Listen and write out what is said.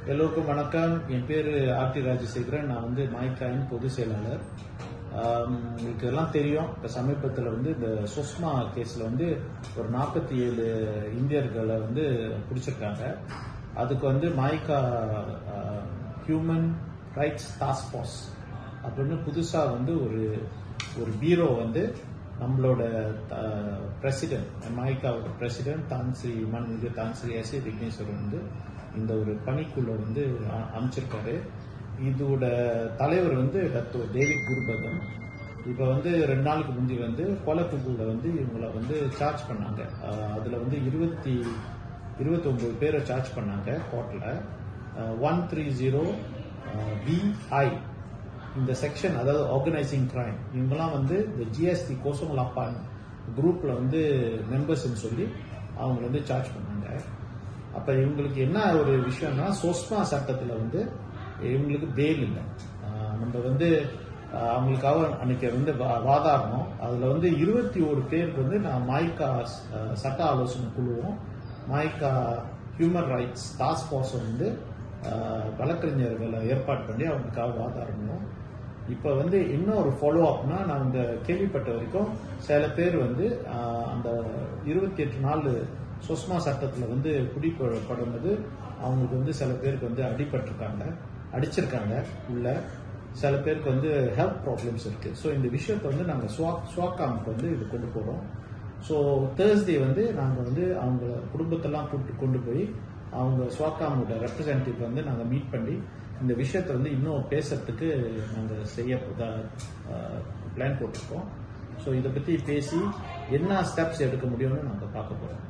எல்லோருக்கும் வணக்கம் என் பேர் ஆர்டி ராஜசேகரன் நான் வந்து மாய்காயின் பொதுச் செயலாளர் ஆம், உங்களுக்கு எல்லாம் தெரியும் இப்போ சமீபத்தில் வந்து இந்த சுஷ்மா கேஸில் வந்து ஒரு நாற்பத்தி ஏழு இந்தியர்களை வந்து பிடிச்சிருக்காங்க அதுக்கு வந்து மாய்கா ஹியூமன் ரைட்ஸ் டாஸ்க் ஃபோர்ஸ் அப்படின்னு புதுசாக வந்து ஒரு ஒரு பீரோ வந்து நம்மளோட பிரசிடென்ட் மாய்காவோட பிரசிடென்ட் தான்ஸ்ரீ மன்மிகு தான்ஸ்ரீ எஸ் ஏ விக்னேஸ்வரன் வந்து இந்த ஒரு பணிக்குள்ள வந்து அ- அமைச்சிருக்காரு இதோட தலைவர் வந்து டாக்டர் டேவிட் குருபதன் இப்போ வந்து ரெண்டு நாளுக்கு முந்தி வந்து கொலக்குங்குல வந்து இவங்கள வந்து சார்ஜ் பண்ணாங்க அஹ் அதுல வந்து இருபத்தி இருபத்தொன்பது பேரை சார்ஜ் பண்ணாங்க கோர்ட்டில் ஒன் த்ரீ ஜீரோ விஐ இந்த செக்ஷன் அதாவது ஆர்கனைசிங் கிரைம் இவங்கெல்லாம் வந்து இந்த ஜிஎஸ்டி கோசமலாப்பான் குரூப்ல வந்து மெம்பர்ஸ்ன்னு சொல்லி அவங்க வந்து சார்ஜ் பண்ணாங்க அப்ப இவங்களுக்கு என்ன ஒரு விஷயம்னா சோஸ்மா சட்டத்துல வந்து இவங்களுக்கு பேல் இல்லை ஆஹ் நம்ம வந்து ஆஹ் அவங்களுக்காக அன்னைக்கு வந்து வா- வாதாடணும் அதுல வந்து இருபத்தி ஒரு பேருக்கு வந்து நான் மாய்கா ஆஹ் சட்ட ஆலோசனை குழுவும் மாய்கா ஹியூமன் ரைட்ஸ் டாஸ்க் ஃபோர்ஸும் வந்து ஆஹ் வழக்கறிஞர்களை ஏற்பாடு பண்ணி அவங்களுக்காக வாதாடணும் இப்போ வந்து இன்னும் ஒரு ஃபாலோ அப்னா நாங்கள் கேள்விப்பட்ட வரைக்கும் சில பேர் வந்து ஆஹ், அந்த இருபத்தி எட்டு நாள் சுஷ்மா சட்டத்தில் வந்து குடிப்படும்போது அவங்களுக்கு வந்து சில பேருக்கு வந்து அடிபட்டிருக்காங்க அடிச்சிருக்காங்க உள்ள சில பேருக்கு வந்து ஹெல்த் ப்ராப்ளம்ஸ் இருக்கு ஸோ இந்த விஷயத்தை வந்து நாங்கள் ஸ்வா ஸ்வாக்காமுக்கு வந்து இது கொண்டு போகிறோம் ஸோ தேர்ஸ்டே வந்து நாங்கள் வந்து அவங்க குடும்பத்தெல்லாம் கூட்டு கொண்டு போய் அவங்க ஸ்வாக்காமோட ரெப்ரசன்டேட்டிவ் வந்து நாங்கள் மீட் பண்ணி இந்த விஷயத்தை வந்து இன்னும் பேசுறதுக்கு நாங்கள் செய்ய பிளான் போட்டிருக்கோம் ஸோ இதை பற்றி பேசி என்ன ஸ்டெப்ஸ் எடுக்க முடியும்னு நாங்கள் பார்க்க போகிறோம்